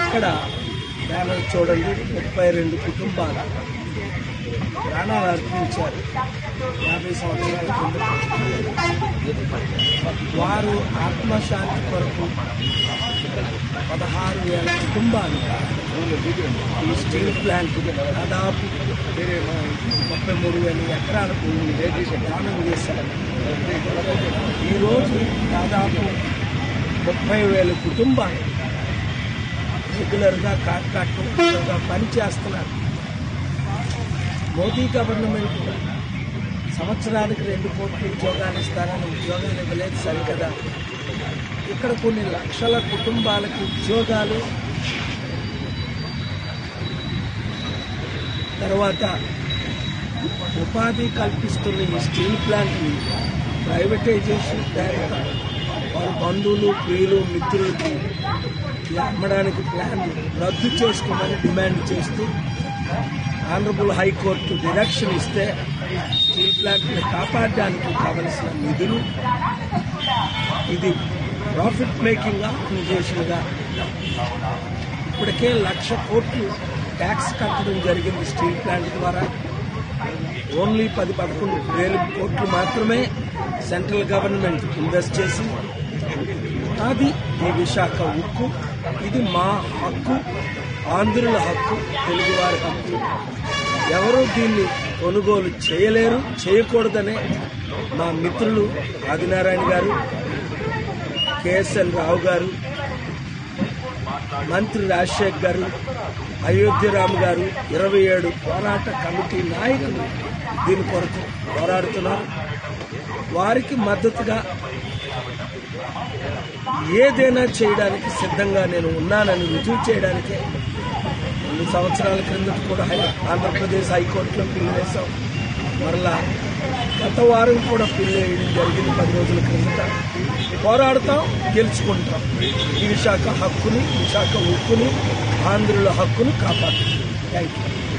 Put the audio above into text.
ఇక్కడ బ్యానర్ చూడండి ముప్పై రెండు కుటుంబాలు ప్రాణాలు అర్పించారు యాభై సంవత్సరాల కింద వారు ఆత్మశాంతి కొరకు పదహారు వేల కుటుంబాలు ఈ స్టీల్ ప్లాంట్ దాదాపు ముప్పై మూడు వేల ఎకరాల భూమిని దానం చేశారు ఈరోజు దాదాపు ముప్పై వేల కుటుంబాలు రెగ్యులర్గా కాంట్రాక్టర్గా పనిచేస్తున్నారు మోదీ గవర్నమెంట్ సంవత్సరానికి రెండు కోట్ల ఉద్యోగాలు ఇస్తారని ఉద్యోగాలు ఇవ్వలేదు సరికదా ఇక్కడ కొన్ని లక్షల కుటుంబాలకు ఉద్యోగాలు తర్వాత ఉపాధి కల్పిస్తున్న ఈ స్టీల్ ప్లాంట్ని ప్రైవేటైజేషన్ పేరిట వారి బంధువులు ప్రియులు మిత్రులకి ఇలా అమ్మడానికి ప్లాన్ రద్దు చేసుకోమని డిమాండ్ చేస్తూ ఆనరబుల్ హైకోర్టు డైరెక్షన్ ఇస్తే స్టీల్ ప్లాంట్ని కాపాడడానికి కావలసిన నిధులు ఇది ప్రాఫిట్ మేకింగ్ ఆర్గనైజేషన్గా ఇప్పటికే లక్ష కోట్లు ట్యాక్స్ కట్టడం జరిగింది స్టీల్ ప్లాంట్ ద్వారా ఓన్లీ పది పదకొండు వేల కోట్లు మాత్రమే సెంట్రల్ గవర్నమెంట్ ఇన్వెస్ట్ చేసి అది ఈ విశాఖ ఉక్కు ఇది మా హక్కు ఆంధ్రుల హక్కు తెలుగువారి హక్కు ఎవరు దీన్ని కొనుగోలు చేయలేరు చేయకూడదనే మా మిత్రులు ఆదినారాయణ గారు కేఎస్ఎన్ రావు గారు మంత్రి రాజశేఖర్ గారు అయోధ్యరామ్ గారు ఇరవై ఏడు పోరాట కమిటీ నాయకులు దీని కొరకు పోరాడుతున్నారు వారికి మద్దతుగా ఏదైనా చేయడానికి సిద్ధంగా నేను ఉన్నానని రుజువు చేయడానికే రెండు సంవత్సరాల క్రిందట కూడా హై- ఆంధ్రప్రదేశ్ హైకోర్టులో పిల్లు వేశాం మరలా గత వారం కూడా పిల్లు వేయడం జరిగింది పది రోజుల క్రిందట పోరాడతాం గెలుచుకుంటాం ఈ విశాఖ హక్కుని విశాఖ ఉక్కుని ఆంధ్రుల హక్కును కాపాడుతాం థ్యాంక్ యూ